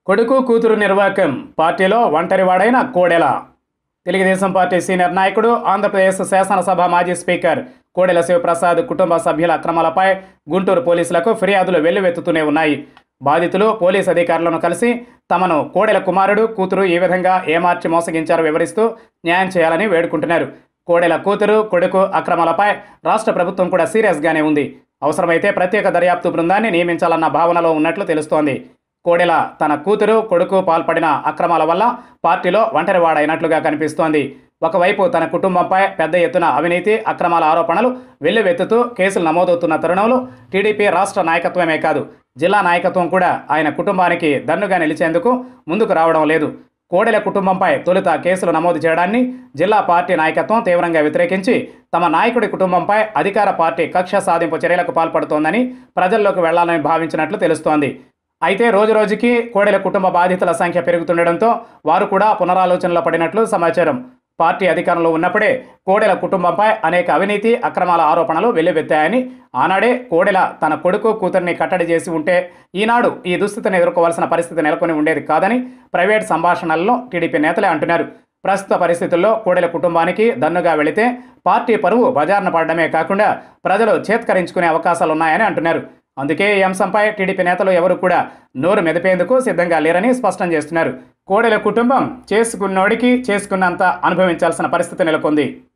కొడుకు కూతురు నిర్వాకం పార్టీలో ఒంటరివాడైన కోడెల తెలుగుదేశం పార్టీ సీనియర్ నాయకుడు ఆంధ్రప్రదేశ్ శాసనసభ మాజీ స్పీకర్ కోడెల శివప్రసాద్ కుటుంబ సభ్యుల అక్రమాలపై గుంటూరు పోలీసులకు ఫిర్యాదులు వెల్లువెత్తుతూనే ఉన్నాయి బాధితులు పోలీస్ అధికారులను కలిసి తమను కోడెల కుమారుడు కూతురు ఈ విధంగా ఏమార్చి మోసగించారో వివరిస్తూ న్యాయం చేయాలని వేడుకుంటున్నారు కోడెల కూతురు కొడుకు అక్రమాలపై రాష్ట్ర ప్రభుత్వం కూడా సీరియస్గానే ఉంది అవసరమైతే ప్రత్యేక దర్యాప్తు బృందాన్ని నియమించాలన్న భావనలో ఉన్నట్లు తెలుస్తోంది కోడెల తన కూతురు కొడుకు పాల్పడిన అక్రమాల వల్ల పార్టీలో ఒంటరివాడైనట్లుగా కనిపిస్తోంది ఒకవైపు తన కుటుంబంపై పెద్ద ఎత్తున అవినీతి అక్రమాల ఆరోపణలు వెల్లువెత్తుతూ కేసులు నమోదవుతున్న తరుణంలో టీడీపీ రాష్ట్ర నాయకత్వమే కాదు జిల్లా నాయకత్వం కూడా ఆయన కుటుంబానికి దన్నుగా నిలిచేందుకు ముందుకు రావడం లేదు కోడెల కుటుంబంపై తొలుత కేసులు నమోదు చేయడాన్ని జిల్లా పార్టీ నాయకత్వం తీవ్రంగా వ్యతిరేకించి తమ నాయకుడి కుటుంబంపై అధికార పార్టీ కక్ష సాధింపు చర్యలకు పాల్పడుతోందని ప్రజల్లోకి వెళ్లాలని భావించినట్లు తెలుస్తోంది అయితే రోజురోజుకి కోడెల కుటుంబ బాధితుల సంఖ్య పెరుగుతుండటంతో వారు కూడా పునరాలోచనలో పడినట్లు సమాచారం పార్టీ అధికారంలో ఉన్నప్పుడే కోడెల కుటుంబంపై అనేక అవినీతి అక్రమాల ఆరోపణలు వెల్లువెత్తాయని ఆనాడే కోడెల తన కొడుకు కూతుర్ని కట్టడి చేసి ఉంటే ఈనాడు ఈ దుస్థితిని ఎదుర్కోవాల్సిన పరిస్థితి నెలకొని ఉండేది కాదని ప్రైవేట్ సంభాషణల్లో టీడీపీ నేతలే అంటున్నారు ప్రస్తుత పరిస్థితుల్లో కోడెల కుటుంబానికి దన్నుగా వెళితే పార్టీ పరువు బజార్న పడడమే కాకుండా ప్రజలు చేత్కరించుకునే అవకాశాలున్నాయని అంటున్నారు అందుకే ఈ అంశంపై టీడీపీ నేతలు ఎవరు కూడా నోరు మెదిపేందుకు సిద్ధంగా లేరని స్పష్టం చేస్తున్నారు కోడెల కుటుంబం చేసుకున్నోడికి చేసుకున్నంత అనుభవించాల్సిన పరిస్థితి నెలకొంది